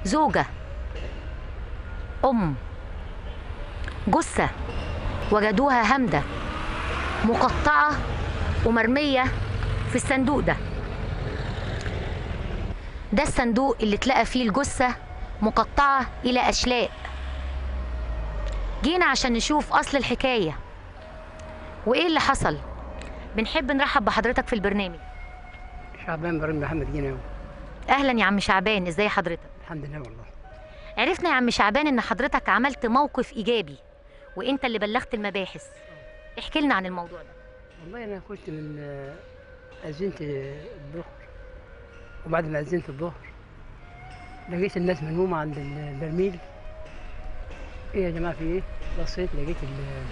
زوجة أم جثة وجدوها هامدة مقطعة ومرمية في الصندوق ده ده الصندوق اللي اتلقى فيه الجثة مقطعة إلى أشلاء جينا عشان نشوف أصل الحكاية وإيه اللي حصل بنحب نرحب بحضرتك في البرنامج شعبان ابراهيم محمد جناوي أهلا يا عم شعبان إزاي حضرتك الحمد لله والله عرفنا يا عم شعبان إن حضرتك عملت موقف إيجابي وإنت اللي بلغت المباحث احكي لنا عن الموضوع ده والله انا كنت من آه، اذنت الظهر وبعد ما اذنت الظهر لقيت الناس منهومه عند البرميل ايه يا جماعه في ايه بصيت لقيت ال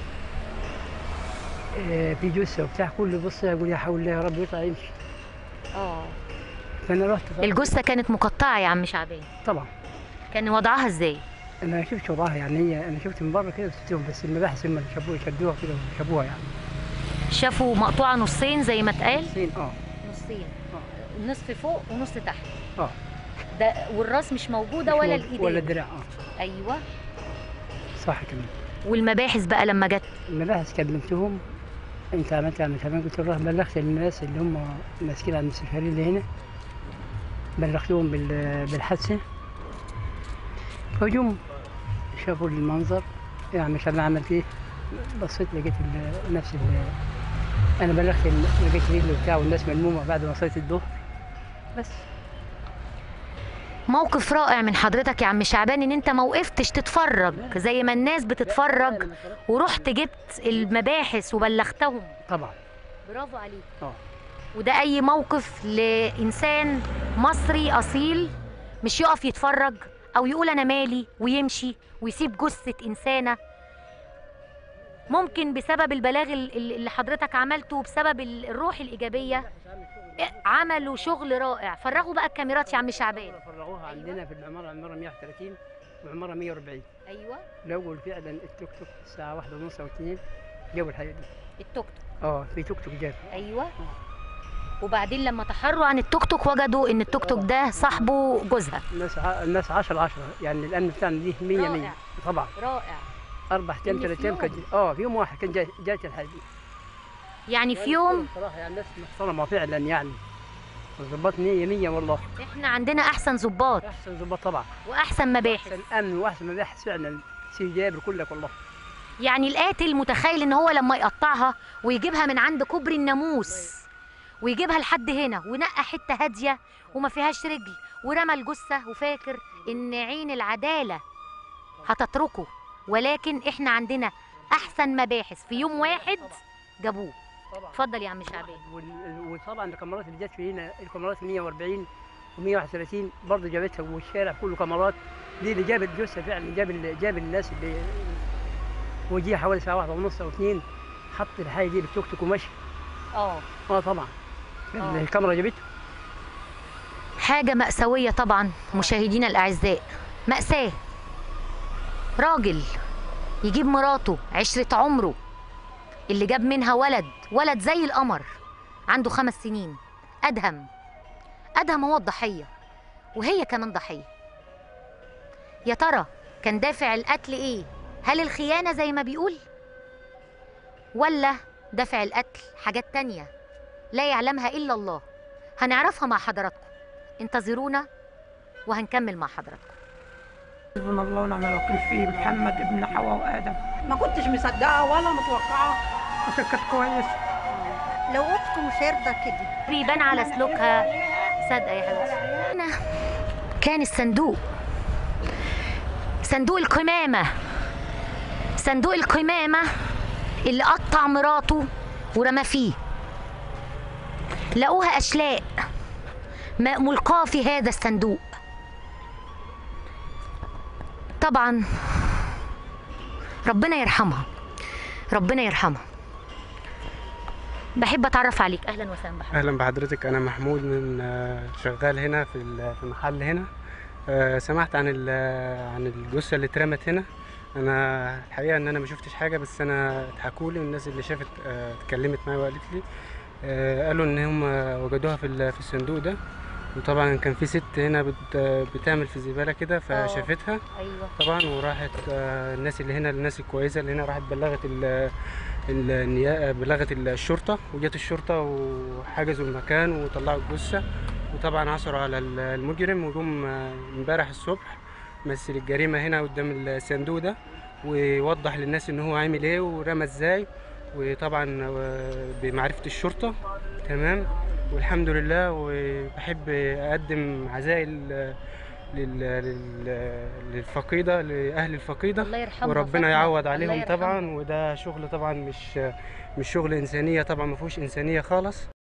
آه، في جثه وبتاع كل بص يقول يا حول الله يا رب يطلع يمشي اه فانا رحت طبعا, الجثة كانت مقطعة يا عم شعبان طبعا كان وضعها إزاي انا ما شفتش وضعها يعني هي انا شفت من بره كده وسبتهم بس المباحث هم اللي شافوها شدوها كده وشافوها يعني شافوا مقطوعة نصين زي ما اتقال الصين اه نصين اه نصف فوق ونص تحت اه ده والراس مش موجودة مش ولا مو- الإيدين ولا الدراع اه أيوه صح كده والمباحث بقى لما جت المباحث كلمتهم انت عملت عملت عملت قلت له بلغت الناس اللي هم ماسكين على المستشارين اللي هنا بلغتهم بال- بالحادثه فجم شافوا المنظر يعني مش انا عملت ايه بصيت لقيت ال- نفس ال- انا بلغت ال- لقيت رجل بتاع والناس ملمومه بعد ما صليت الظهر بس موقف رائع من حضرتك يا عم شعبان ان انت ما وقفتش تتفرج زي ما الناس بتتفرج ورحت جبت المباحث وبلغتهم طبعا برافو عليك اه وده اي موقف لانسان مصري اصيل مش يقف يتفرج او يقول انا مالي ويمشي ويسيب جثه انسانه ممكن بسبب البلاغ ال- ال- اللي حضرتك عملته وبسبب ال- الروح الايجابيه عملوا شغل رائع فرغوا بقى الكاميرات يا عم شعبان فرغوها عندنا في العماره عماره 130 وعماره 140 ايوه لقوا فعلا التوك توك الساعه واحدة ونص او اتنين جابوا الحاجه دي التوك توك اه في توك توك جاب ايوه وبعدين لما تحروا عن التوك توك وجدوا ان التوك توك ده صاحبه جوزها الناس ع... الناس 10 10 يعني الامن بتاعنا دي 100 100 رائع. طبعا رائع اربع ايام إن ثلاث في ايام كان يوم. اه في يوم واحد كان جاي جات الحاجه دي يعني في يوم صراحه يعني الناس محترمه فعلا يعني الضباط 100 100 والله احنا عندنا احسن ضباط احسن ضباط طبعا واحسن مباحث احسن امن واحسن مباحث فعلا سي جابر كلك والله يعني القاتل متخيل ان هو لما يقطعها ويجيبها من عند كوبري الناموس ويجيبها لحد هنا ونقى حته هاديه وما فيهاش رجل ورمى الجثه وفاكر ان عين العداله هتتركه ولكن احنا عندنا احسن مباحث في يوم واحد جابوه طبعا اتفضل يا عم شعبان وال- وطبعا الكاميرات اللي جت في هنا الكاميرات 140 و131 برضه جابتها والشارع كله كاميرات دي اللي جاب الجثه فعلا جاب ال- جاب الناس اللي وجيه حوالي الساعه واحدة ونص او اثنين حط الحاجه دي بالتوك توك ومشي اه اه طبعا آه. الكاميرا جابته حاجة مأساوية طبعا مشاهدينا الأعزاء مأساة راجل يجيب مراته عشرة عمره اللي جاب منها ولد ولد زي القمر عنده خمس سنين أدهم أدهم هو الضحية وهي كمان ضحية يا ترى كان دافع القتل إيه؟ هل الخيانة زي ما بيقول؟ ولا دافع القتل حاجات تانية لا يعلمها إلا الله هنعرفها مع حضراتكم انتظرونا وهنكمل مع حضراتكم حسبنا الله ونعم الوكيل فيه محمد ابن حواء وادم ما كنتش مصدقه ولا متوقعه عشان كانت كويس لو اختي مش هيرضى كده بيبان على سلوكها صادقه يا حبيبتي هنا كان الصندوق صندوق القمامه صندوق القمامه اللي قطع مراته ورمى فيه لقوها اشلاء م- ملقاه في هذا الصندوق طبعا ربنا يرحمها ربنا يرحمها بحب اتعرف عليك اهلا وسهلا بحضرتك اهلا بحضرتك انا محمود من آه، شغال هنا في ال- في المحل هنا آه، سمعت عن ال- عن الجثه اللي اترمت هنا انا الحقيقه ان انا ما شفتش حاجه بس انا اتحكوا لي الناس اللي شافت آه، اتكلمت معايا وقالت لي آه، قالوا ان هم وجدوها في ال- في الصندوق ده وطبعا كان في ست هنا بت... بتعمل في الزباله كده فشافتها ايوه طبعا وراحت آه، الناس اللي هنا الناس الكويسه اللي هنا راحت بلغت ال النيابه بلغت الشرطه وجت الشرطه وحجزوا المكان وطلعوا الجثه وطبعا عثروا على ال- المجرم وجم آه، امبارح الصبح مثل الجريمه هنا قدام الصندوق ده ووضح للناس ان هو عامل ايه ورمى ازاي وطبعا آه، بمعرفه الشرطه تمام والحمد لله وبحب اقدم عزائي لل- لل- لل- للفقيده لاهل الفقيده الله يرحمها وربنا فاطمة. يعوض الله عليهم يرحمها. طبعا وده شغل طبعا مش مش شغل انسانيه طبعا ما فيهوش انسانيه خالص